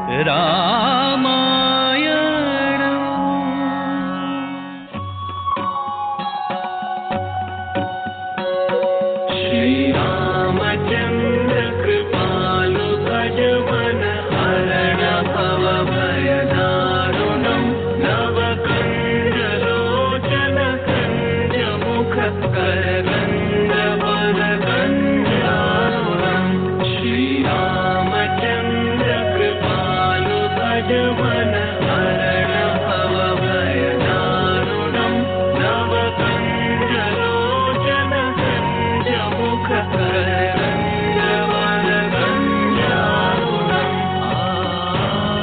श्रीरामचन्द्र कृपालु भजवन हरण भव भयदारुणम् नवकण्डलोचन कञ्जमुख करगण्ड वरगञ्जारुणम् श्रीरामचन्द्र कृपालु भजवन हरण भव भयदारुणम् नवकण्डलोचन कञ्जमुख करगण्ड वरगञ्जारुणम्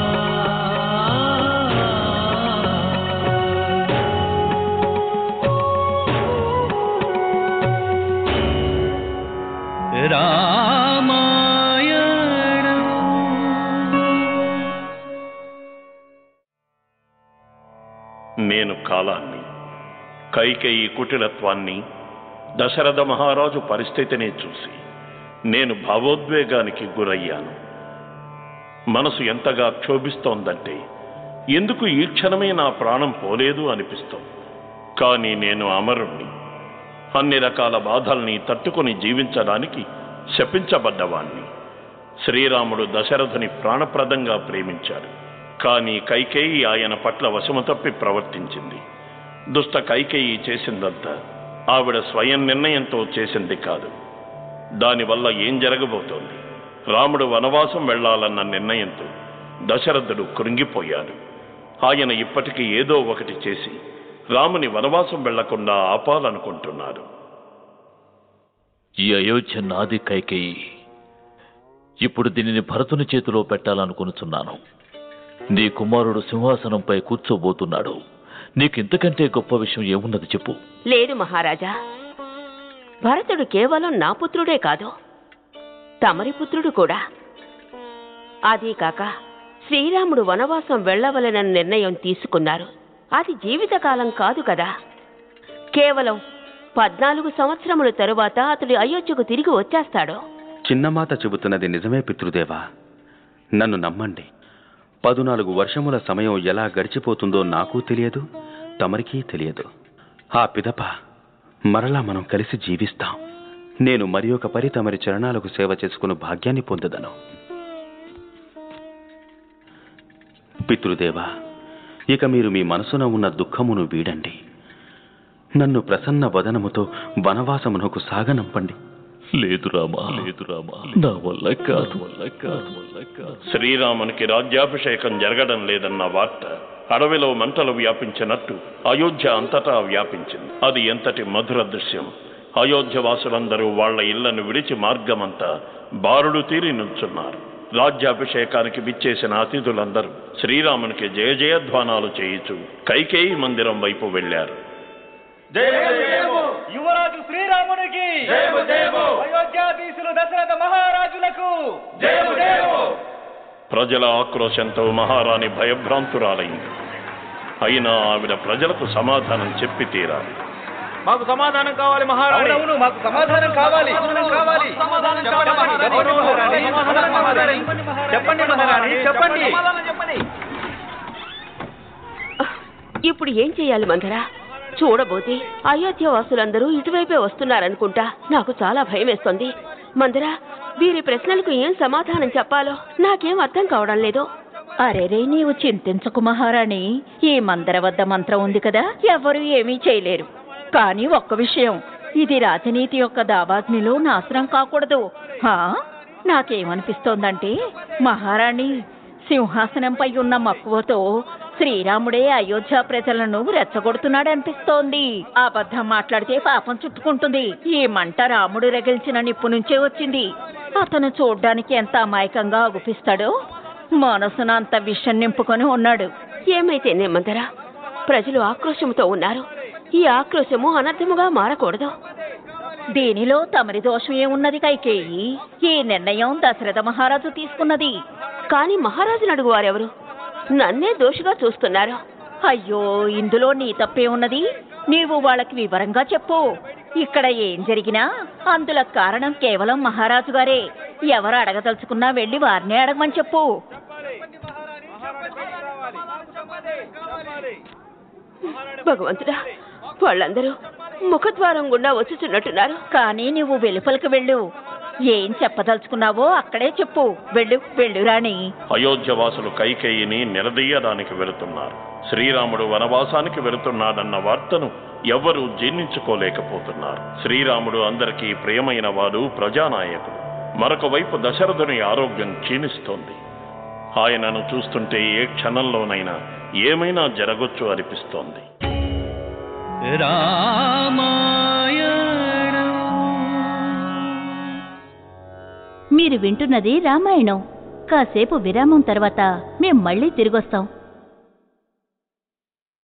నేను కాలాన్ని కైకేయి కుటిలత్వాన్ని దశరథ మహారాజు పరిస్థితిని చూసి నేను భావోద్వేగానికి గురయ్యాను మనసు ఎంతగా క్షోభిస్తోందంటే ఎందుకు ఈ క్షణమే నా ప్రాణం పోలేదు అనిపిస్తోంది కానీ నేను అమరుణ్ణి అన్ని రకాల బాధల్ని తట్టుకొని జీవించడానికి శపించబడ్డవాణ్ణి శ్రీరాముడు దశరథుని ప్రాణప్రదంగా ప్రేమించాడు కానీ కైకేయి ఆయన పట్ల వశము తప్పి ప్రవర్తించింది దుష్ట కైకేయి చేసిందంతా ఆవిడ స్వయం నిర్ణయంతో చేసింది కాదు దానివల్ల ఏం జరగబోతోంది రాముడు వనవాసం వెళ్ళాలన్న నిర్ణయంతో దశరథుడు కృంగిపోయాడు ఆయన ఇప్పటికీ ఏదో ఒకటి చేసి రాముని వనవాసం వెళ్లకుండా ఆపాలనుకుంటున్నాడు ఈ అయోధ్య నాది కైకేయి ఇప్పుడు దీనిని భరతుని చేతిలో పెట్టాలనుకునుచున్నాను నీ కుమారుడు సింహాసనంపై కూర్చోబోతున్నాడు నీకింతకంటే గొప్ప విషయం ఏమున్నది చెప్పు లేదు మహారాజా భరతుడు కేవలం నా పుత్రుడే కాదు తమరి పుత్రుడు కూడా అదీ కాక శ్రీరాముడు వనవాసం వెళ్ళవలెనన్న నిర్ణయం తీసుకున్నారు అది జీవితకాలం కాదు కదా కేవలం పద్నాలుగు సంవత్సరముల తరువాత అతడు అయోధ్యకు తిరిగి వచ్చేస్తాడు చిన్నమాత చెబుతున్నది నిజమే పితృదేవా నన్ను నమ్మండి పదునాలుగు వర్షముల సమయం ఎలా గడిచిపోతుందో నాకు తెలియదు తమరికీ తెలియదు ఆ పిదప మరలా మనం కలిసి జీవిస్తాం నేను మరి ఒక పరి తమరి చరణాలకు సేవ చేసుకుని భాగ్యాన్ని పొందదను పితృదేవా ఇక మీరు మీ మనసున ఉన్న దుఃఖమును వీడండి నన్ను ప్రసన్న వదనముతో వనవాసమునకు సాగనంపండి లేదు రామా లేదు రామా నా వల్ల కాదు వల్ల కాదు వల్ల కాదు శ్రీరామునికి రాజ్యాభిషేకం జరగడం లేదన్న వార్త అడవిలో మంటలు వ్యాపించినట్టు అయోధ్య అంతటా వ్యాపించింది అది ఎంతటి మధుర దృశ్యం అయోధ్య వాసులందరూ వాళ్ళ ఇళ్లను విడిచి మార్గమంతా బారుడు తీరి నుంచున్నారు రాజ్యాభిషేకానికి విచ్చేసిన అతిథులందరూ శ్రీరామునికి జయ జయధ్వానాలు చేయిచు కైకేయి మందిరం వైపు వెళ్లారు యువరాజు శ్రీరామునికి అయోధ్యాధీశులు దశరథ మహారాజులకు ప్రజల ఆక్రోశంతో మహారాణి భయభ్రాంతురాలైంది అయినా ఆవిడ ప్రజలకు సమాధానం చెప్పి తీరాలి మాకు సమాధానం కావాలి మహారాణి అవును మాకు సమాధానం కావాలి కావాలి సమాధానం కావాలి చెప్పండి మహారాణి చెప్పండి చెప్పండి ఇప్పుడు ఏం చెయ్యాలి మందరా చూడబోతే అయోధ్య వాసులందరూ ఇటువైపే వస్తున్నారనుకుంటా నాకు చాలా భయం వేస్తుంది మందరా వీరి ప్రశ్నలకు ఏం సమాధానం చెప్పాలో నాకేం అర్థం కావడం లేదు అరెరే నీవు చింతించకు మహారాణి ఈ మందర వద్ద మంత్రం ఉంది కదా ఎవరు ఏమీ చేయలేరు కానీ ఒక్క విషయం ఇది రాజనీతి యొక్క దావాగ్నిలో నాశనం కాకూడదు హా నాకేమనిపిస్తోందంటే మహారాణి సింహాసనంపై ఉన్న మక్కువతో శ్రీరాముడే అయోధ్య ప్రజలను రెచ్చగొడుతున్నాడనిపిస్తోంది అబద్ధం మాట్లాడితే పాపం చుట్టుకుంటుంది ఈ మంట రాముడు రగిల్చిన నిప్పు నుంచే వచ్చింది అతను చూడ్డానికి ఎంత అమాయకంగా అగుపిస్తాడో మనసున అంత విషం నింపుకొని ఉన్నాడు ఏమైతే నేమందరా ప్రజలు ఆక్రోశంతో ఉన్నారు ఈ ఆక్రోశము అనర్థముగా మారకూడదు దీనిలో తమరి దోషం ఏమున్నది కైకేయి ఈ నిర్ణయం దశరథ మహారాజు తీసుకున్నది కానీ మహారాజును అడుగు వారెవరు నన్నే దోషిగా చూస్తున్నారు అయ్యో ఇందులో నీ తప్పే ఉన్నది నీవు వాళ్ళకి వివరంగా చెప్పు ఇక్కడ ఏం జరిగినా అందులో కారణం కేవలం మహారాజు గారే ఎవరు అడగదలుచుకున్నా వెళ్ళి వారినే అడగమని చెప్పు భగవంతుడా వాళ్ళందరూ ముఖద్వారం గుండా వచ్చుచున్నట్టున్నారు కానీ నువ్వు వెలుపలికి వెళ్ళు ఏం చెప్పదలుచుకున్నావో అక్కడే చెప్పు వెళ్ళు వెళ్ళు రాణి అయోధ్యవాసులు కైకేయిని నిలదీయడానికి వెళుతున్నారు శ్రీరాముడు వనవాసానికి వెళుతున్నాడన్న వార్తను ఎవ్వరూ జీర్ణించుకోలేకపోతున్నారు శ్రీరాముడు అందరికీ ప్రియమైన వాడు ప్రజానాయకుడు మరొక వైపు దశరథుని ఆరోగ్యం క్షీణిస్తోంది ఆయనను చూస్తుంటే ఏ క్షణంలోనైనా ఏమైనా జరగొచ్చు అనిపిస్తోంది మీరు వింటున్నది రామాయణం కాసేపు విరామం తర్వాత మేం మళ్ళీ తిరిగొస్తాం